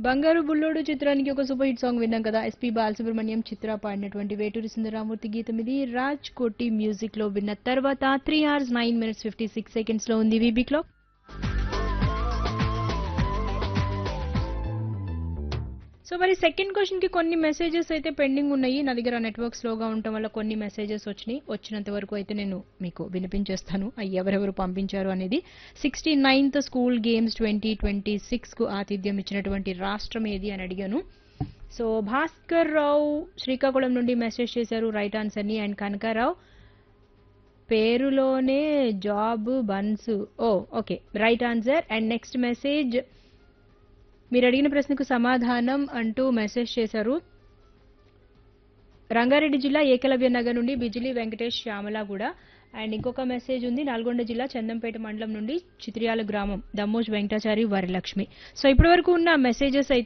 బంగారు బుల్లోడు చిత్రానికి ఒక సూపర్ హిట్ సాంగ్ విన్నాం కదా ఎస్పి బాలసుబ్రహ్మణ్యం చిత్ర పాడినటువంటి వేటూరి సుందరామూర్తి గీతం ఇది రాజ్ కోటి మ్యూజిక్ లో విన్న తర్వాత three hours nine minutes fifty six seconds లో ఉంది వీబీ క్లాక్ సో మరి సెకండ్ క్వశ్చన్ కి కొన్ని మెసేజెస్ అయితే పెండింగ్ ఉన్నాయి నా దగ్గర నెట్వర్క్ స్లోగా ఉండటం వల్ల కొన్ని మెసేజెస్ వచ్చినాయి వచ్చినంత వరకు అయితే నేను మీకు వినిపించేస్తాను అవి ఎవరెవరు పంపించారు అనేది sixty ninth school games twenty twenty six కు ఆతిథ్యం ఇచ్చినటువంటి రాష్ట్రం ఏది అని అడిగాను సో భాస్కర్ రావు శ్రీకాకుళం నుండి మెసేజ్ చేశారు రైట్ ఆన్సర్ ని అండ్ కనకారావు పేరులోనే జాబ్ బన్స్ oh okay right answer and next message మీరు అడిగిన ప్రశ్నకు సమాధానం అంటూ మెసేజ్ చేశారు రంగారెడ్డి జిల్లా ఏకలవ్య నగర్ నుండి బిజిలీ వెంకటేష్ శ్యామల కూడా అండ్ ఇంకొక మెసేజ్ ఉంది నల్గొండ జిల్లా చందంపేట మండలం నుండి చిత్రియాల గ్రామం దమ్మోజ్ వెంకటాచారి వరలక్ష్మి సో ఇప్పటి వరకు ఉన్న మెసేజెస్ అయితే